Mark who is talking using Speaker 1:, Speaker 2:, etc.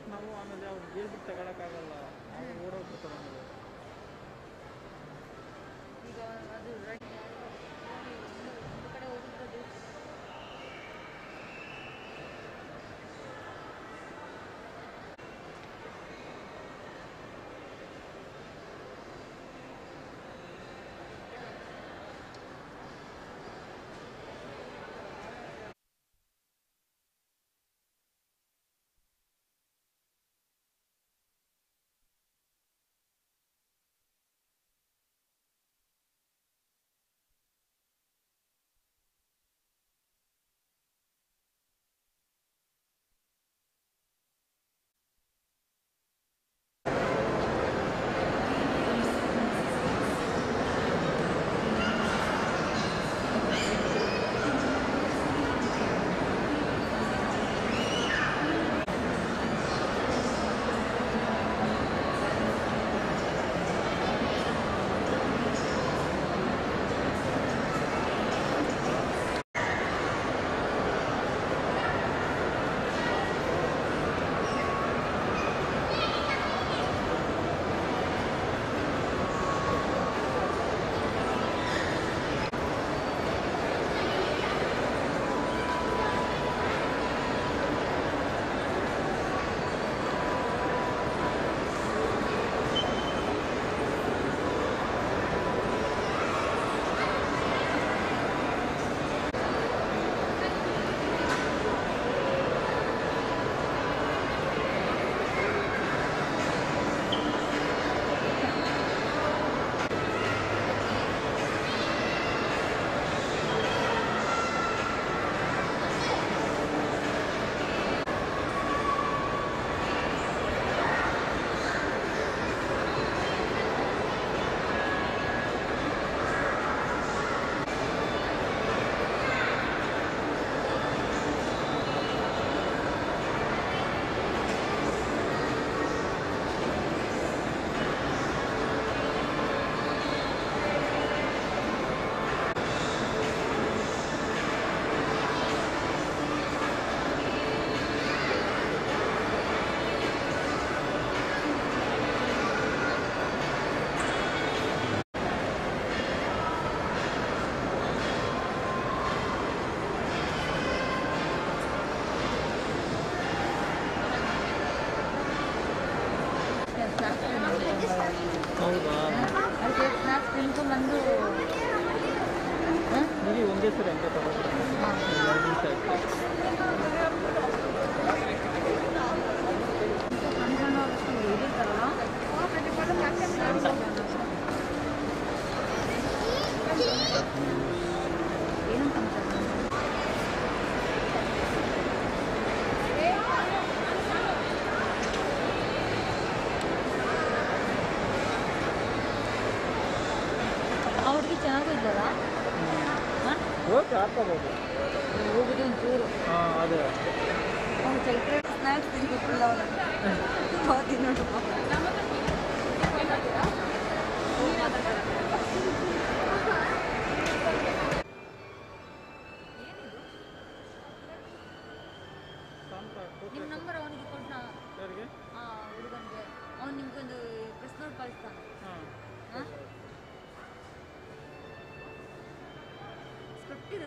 Speaker 1: ನಾವು ಆಮೇಲೆ ಅವ್ರು ಹೇಳ್ಬಿಟ್ಟು ತಗೊಳಕ್ಕಾಗಲ್ಲ ಅವ್ರು ಓಡೋಗ್ಬಿಡ್ತಾರೆ ಆಮೇಲೆ
Speaker 2: ಈಗ ಅದು ರೆಡ್ ಒಂದು ಕಡೆ ಹೋಗಿರೋದು
Speaker 1: ಹೌದಾ
Speaker 2: ಅದಕ್ಕೆ ಸ್ನ್ಯಾಕ್ಸ್ ತಿನ್ಕೊಂಡ್ಬಂದು
Speaker 1: ಇಲ್ಲಿ ಒಂದೇ ಸರಿ ಅಂತ ತಗೋತಾರೆ ಎರಡು ನಿಮಿಷ ಆಯ್ತು
Speaker 2: ಸಣ್ಣ ಸಣ್ಣ ಇದಿರ್ತಾರಲ್ಲ ಏನಂತ ಅಂತಾರೆ? ಆ ಹುಡುಗಿ ಚೆನ್ನಾಗೂ ಇದ್ದಾರಾ ಹಾಂ
Speaker 1: ಓಕೆ ಹಾಕೋಬೋದು
Speaker 2: ಹೋಗುದು ಒಂಚೂರು
Speaker 1: ಹಾಂ ಅದೇ
Speaker 2: ಅವ್ನು ಚೈತ್ರ ಸ್ನ್ಯಾಕ್ಸ್ ತಿನ್ಬೇಕಿಲ್ಲ ಅವನು ಹೋಗಿ ನೋಡು
Speaker 1: ಶಾಂತ
Speaker 2: ನಿಮ್ಮ ನಂಬರ್ ಅವನಿಗೆ ಕೊಟ್ಟು
Speaker 1: ಯಾರಿಗೆ
Speaker 2: ಆ ಹುಡುಗನಿಗೆ ಅವ್ನು ನಿಮ್ಗೊಂದು ಪ್ರೆಸ್ ನೋಟ್ ಕಳಿಸ್ತಾನೆ
Speaker 1: ಹಾಂ
Speaker 2: ಹಾಂ ಸ್ಕ್ರಿಪ್ಟ್ ಇದೆ